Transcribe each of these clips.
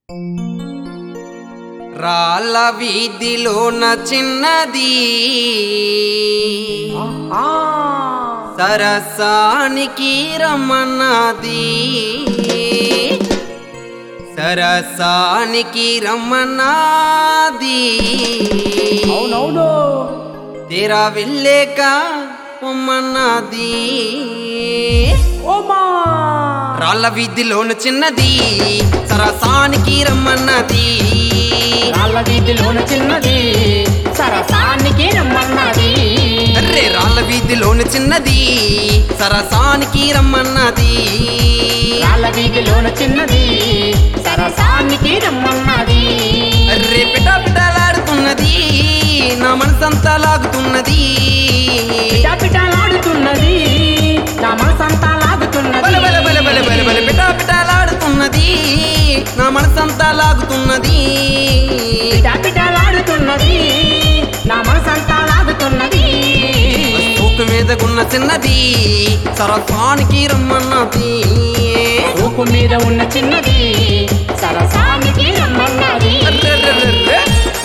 రాళ్ళ వీధిలోన చిన్నది సరసానికి రమ్మన్నది సరసానికి రమ్మన్నది అవునవును తీరా వెళ్ళాక పొమ్మన్నది ఓమా రాళ్ళ వీధిలోన చిన్నది సరసానికి రమ్మన్నది రాళ్ళ వీధిలోన చిన్నది సరసానికి రమ్మన్నది అర్రే రాళ్ళ వీధిలోన చిన్నది సరసానికి రమ్మన్నది రాళ్ళ వీధిలోన చిన్నది సరసానికి రమ్మన్నది అర్రే పిటా పిటాలాడుతున్నది నా మనసంతా లాగుతున్నది పిటా పిటాలాడుతున్నది నా మనసంతా లాగుతున్నది బల బల బల బల బల బల పిటా పిటాలాడుతున్నది నా మనసంతా లాగుతున్నది పిటా పిటాలాడుతున్నది నా మనసంతా లాగుతున్నది తూకు మీదకున్న చిన్నది సరసానికి రమ్మన్నది ఊపు మీద ఉన్న చిన్నది సరసానికి రమ్మన్నది అర్రెర్రెర్రెర్రె.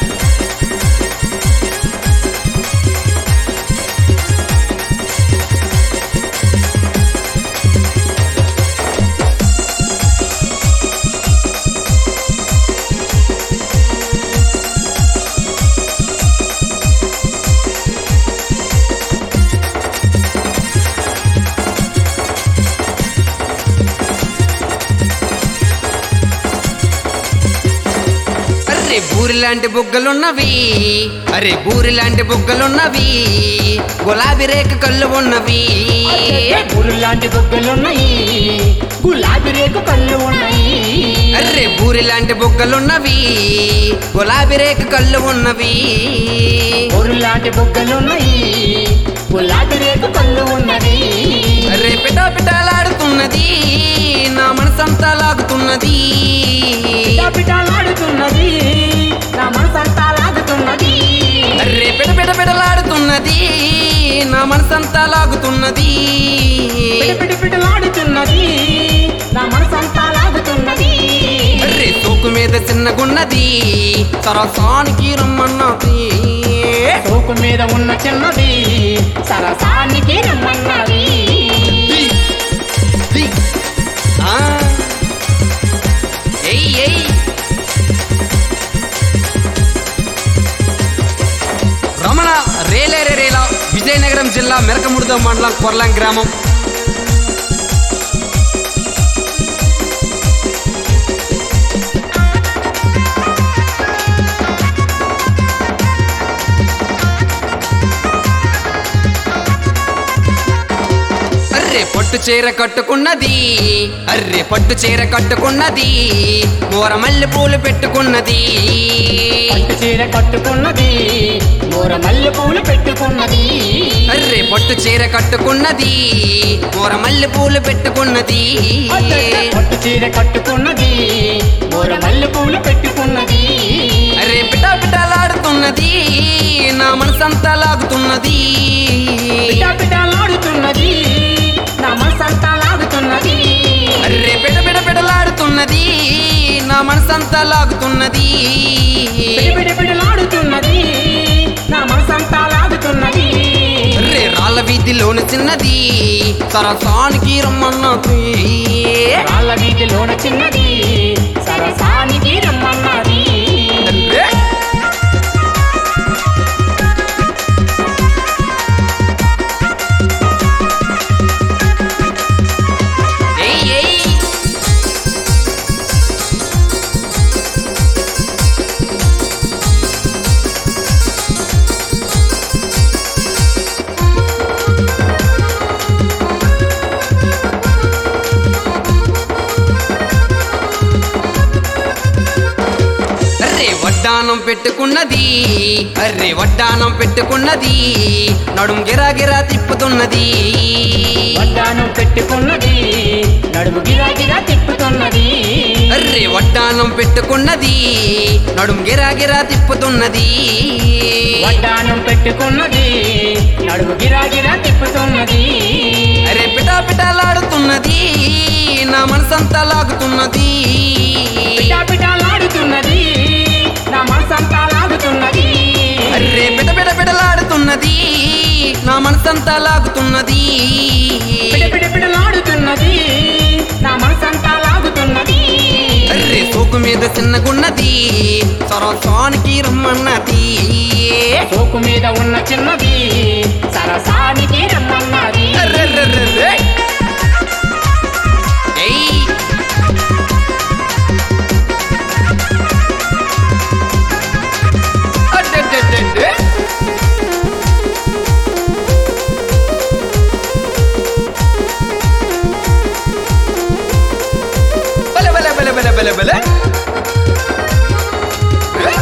అరే బూరి లాంటి బుగ్గలున్నవి అరే బూరి లాంటి బుగ్గలున్నవి గులాబీ రేఖ కళ్ళు ఉన్నవి పూలు లాంటి బొగ్గలున్నాయి గులాబీ రేకు కళ్ళు ఉన్నాయి అరే బూరి లాంటి బుగ్గలున్నవి గులాబీ రేఖ కళ్ళు ఉన్నవి పూలు లాంటి బొగ్గలున్నాయి గులాబీ రేకు కళ్ళు ఉన్నది అరే పిటా పిటాలాడుతున్నది నా మనసంతా లాగుతున్నది పిటా పిటాలాడుతున్నది నా మనసంతా లాగుతున్నది అరే పిట పిట పిటలాడుతున్నది నా మనసంతా లాగుతున్నది పిట పిట పిటలాడుతున్నది నా మనసంతా లాగుతున్నది అరే తోకు మీద చిన్నగున్నది సరసానికి రమ్మన్నది తోకు మీద ఉన్న చిన్నది సరసానికి రమ్మన్నది ది, ది. ఆ. ఏయ్, ఏయ్. రమణ రేలేరే రేలా విజయనగరం జిల్లా మెరకముడిదో మండలం కొర్లం గ్రామం అర్రే పట్టు చీర కట్టుకున్నది అర్రే పట్టు చీర కట్టుకున్నది మూర మల్లె పూలు పెట్టుకున్నది పట్టు చీర కట్టుకున్నది మూర మల్లె పూలు పెట్టుకున్నది అర్రే పట్టు చీర కట్టుకున్నది మూర మల్లె పూలు పెట్టుకున్నది పట్టు చీర కట్టుకున్నది మూర మల్లె పూలు పెట్టుకున్నది అరే పిటా పిటాలాడుతున్నది నా మనసంతా లాగుతున్నది పిటా పిటాలాడుతున్నది నా మనసంతా లాగుతున్నది అర్రే పిట పిట పిటలాడుతున్నది నా మనసంతా లాగుతున్నది పిడి పిడిలాడుతున్నది నా మనసంతా లాగుతున్నది అర్రే రాళ్ళ వీధిలోని చిన్నది సరసానికి రమ్మన్నది రాళ్ళ వీధిలోన చిన్నది సరసానికి రమ్మన్నది అర్రే. ఏయ్, ఏయ్. అర్రే వడ్డానం పెట్టుకున్నది అర్రే వడ్డానం పెట్టుకున్నది నడుం గిరా గిరా తిప్పుతున్నది వడ్డానం పెట్టుకున్నది నడుము గిరాగిరా తిప్పుతున్నది అర్రే వడ్డానం పెట్టుకున్నది నడుం గిరా గిరా తిప్పుతున్నది వడ్డానం పెట్టుకున్నది నడుము గిరాగిరా తిప్పుతున్నది అరే పిటా పిటాలాడుతున్నది నా మనసంతా లాగుతున్నది పిటా పిటాలాడు నా మనసంతా లాగుతున్నది పిడపిడపిడలాడుతున్నది నా మనసంతా లాగుతున్నది అర్రే సోకు మీద చిన్నగున్నది సరసానికి రమ్మన్నది సోకు మీద ఉన్న చిన్నది సరసానికి రమ్మన్నది అర్రెర్రెర్రెర్రె. ఏయ్ అడ్డడ్డడ్డడ్డ. బలె బలె బలె బలె బలె బలె ఏ?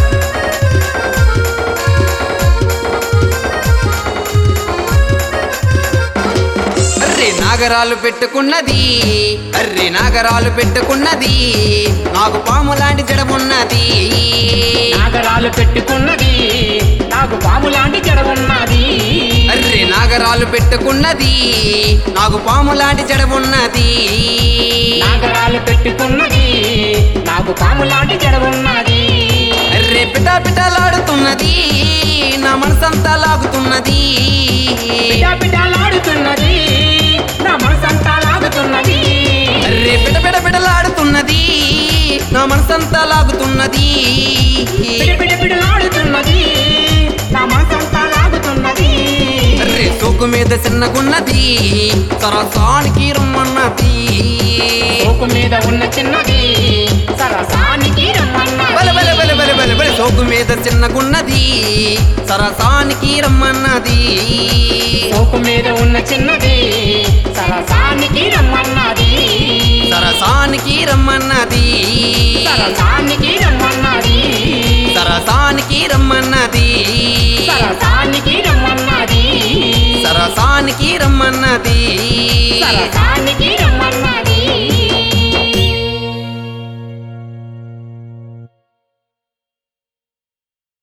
అర్రే నాగరాలు పెట్టుకున్నది అర్రే నాగరాలు పెట్టుకున్నది నాకు పాము లాంటి జడమున్నది నాగరాలు పెట్టుకున్నది నాకు పాము లాంటి జడ ఉన్నది అర్రే నాగరాలు పెట్టుకున్నది నాకు పాము లాంటి జడమున్నది నాగరాలు పెట్టుకున్నది నాకు పాము లాంటి జడ ఉన్నది అర్రే పిటా పిటాలాడుతున్నది నా మనసంతా లాగుతున్నది పిటాపిటాలాడుతున్నది నా మనసంతా లాగుతున్నది అర్రే పిట పిట పిటలాడుతున్నది నా మనసంతా లాగుతున్నది పిడిపిడిపిడిలాడుతున్నది నా మనసంతా లాగుతున్నది అర్రే సోకు మీద చిన్నగున్నది సరసానికి రమ్మన్నది సోకు మీద ఉన్న చిన్నది సరసానికి బలె బలె బలె రమ్మన్నది బలె బలె బలె సోకు మీద చిన్నగున్నది సరసానికి రమ్మన్నది సోకు మీద ఉన్న చిన్నది సరసానికి రమ్మన్నది సరసానికి రమ్మన్నది సరసానికి రమ్మన్నది సరసానికి రమ్మన్నది సరసానికి రమ్మన్నది సరసానికి రమ్మన్నది సరసానికి రమ్మన్నది